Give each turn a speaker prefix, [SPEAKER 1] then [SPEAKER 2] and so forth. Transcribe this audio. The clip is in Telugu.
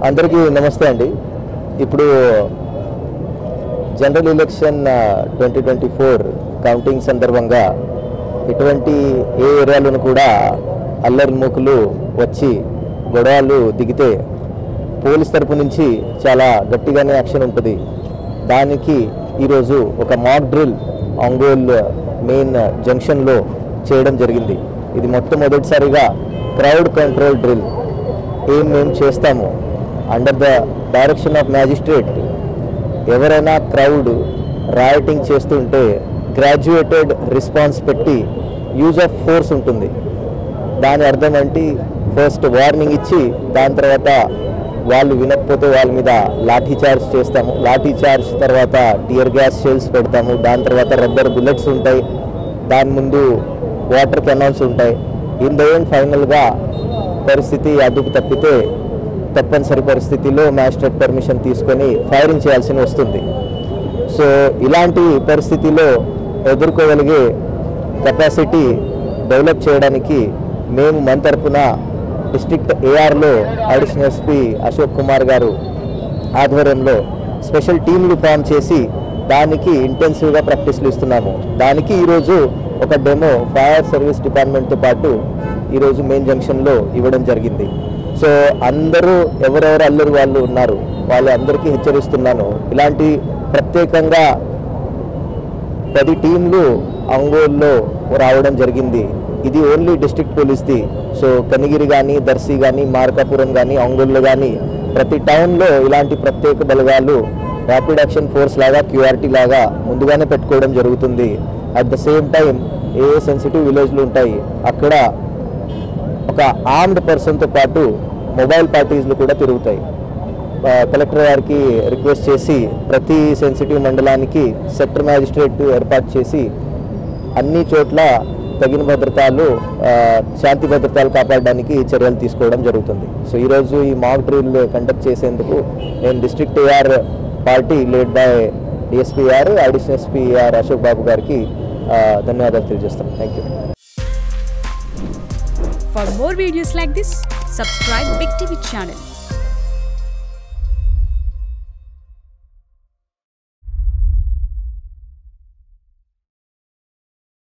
[SPEAKER 1] అందరికీ నమస్తే అండి ఇప్పుడు general election twenty twenty four counting సందర్భంగా ఇటువంటి ఏ ఏరియాలోనూ కూడా అల్లరి మూకులు వచ్చి గొడవలు దిగితే పోలీస్ తరపు నుంచి చాలా గట్టిగానే యాక్షన్ ఉంటుంది దానికి ఈరోజు ఒక మాక్ డ్రిల్ ఒంగోలు మెయిన్ జంక్షన్లో చేయడం జరిగింది ఇది మొట్టమొదటిసారిగా క్రౌడ్ కంట్రోల్ డ్రిల్ ఏం మేము చేస్తాము under the direction of magistrate ఎవరైనా క్రౌడ్ రాయటింగ్ చేస్తుంటే గ్రాడ్యుయేటెడ్ రెస్పాన్స్ పెట్టి యూజ్ ఆఫ్ ఫోర్స్ ఉంటుంది దాని అర్థం అంటే ఫస్ట్ వార్నింగ్ ఇచ్చి దాని తర్వాత వాళ్ళు వినకపోతే వాళ్ళ మీద లాఠీ చార్జ్ చేస్తాము లాఠీ చార్జ్ తర్వాత టియర్ గ్యాస్ షెల్స్ పెడతాము దాని తర్వాత రబ్బర్ బుల్లెట్స్ ఉంటాయి దాని ముందు వాటర్ కెనాల్స్ ఉంటాయి ఇన్ ద ఎండ్ ఫైనల్గా పరిస్థితి అదుపు తప్పితే తప్పనిసరి పరిస్థితిలో మ్యాజిస్ట్రేట్ పర్మిషన్ తీసుకొని ఫైరింగ్ చేయాల్సి వస్తుంది సో ఇలాంటి పరిస్థితిలో ఎదుర్కోగలిగే కెపాసిటీ డెవలప్ చేయడానికి మేము మన తరపున డిస్ట్రిక్ట్ ఏఆర్లో అడిషనల్ ఎస్పీ అశోక్ కుమార్ గారు ఆధ్వర్యంలో స్పెషల్ టీంలు ఫామ్ చేసి దానికి ఇంటెన్సివ్గా ప్రాక్టీస్లు ఇస్తున్నాము దానికి ఈరోజు ఒక డెమో ఫైర్ సర్వీస్ డిపార్ట్మెంట్తో పాటు ఈరోజు మెయిన్ జంక్షన్లో ఇవ్వడం జరిగింది సో అందరూ ఎవరెవరు అల్లరి వాళ్ళు ఉన్నారు వాళ్ళు అందరికీ హెచ్చరిస్తున్నాను ఇలాంటి ప్రత్యేకంగా పది టీంలు ఒంగోలులో రావడం జరిగింది ఇది ఓన్లీ డిస్ట్రిక్ట్ పోలీస్ది సో కనిగిరి కానీ దర్శి కానీ మార్కాపురం కానీ ఒంగోలు కానీ ప్రతి టౌన్లో ఇలాంటి ప్రత్యేక బలగాలు ర్యాపిడ్ యాక్షన్ ఫోర్స్ లాగా క్యూఆర్టీ లాగా ముందుగానే పెట్టుకోవడం జరుగుతుంది అట్ ద సేమ్ టైం ఏ సెన్సిటివ్ విలేజ్లు ఉంటాయి అక్కడ ఒక ఆర్మ్డ్ పర్సన్తో పాటు మొబైల్ పార్టీస్లు కూడా తిరుగుతాయి ఆ, కలెక్టర్ గారికి రిక్వెస్ట్ చేసి ప్రతి సెన్సిటివ్ మండలానికి సెక్టర్ మ్యాజిస్ట్రేట్ ఏర్పాటు చేసి అన్ని చోట్ల తగిన భద్రతలు ఆ, శాంతి భద్రతలు కాపాడడానికి చర్యలు తీసుకోవడం జరుగుతుంది సో ఈరోజు ఈ మాక్ డ్రిల్ కండక్ట్ చేసేందుకు నేను district AR party lead by DSPR additional SPR Ashok Babu గారికి ఆ, ధన్యవాదాలు తెలియజేస్తాను thank you
[SPEAKER 2] For more videos like this, subscribe Big TV channel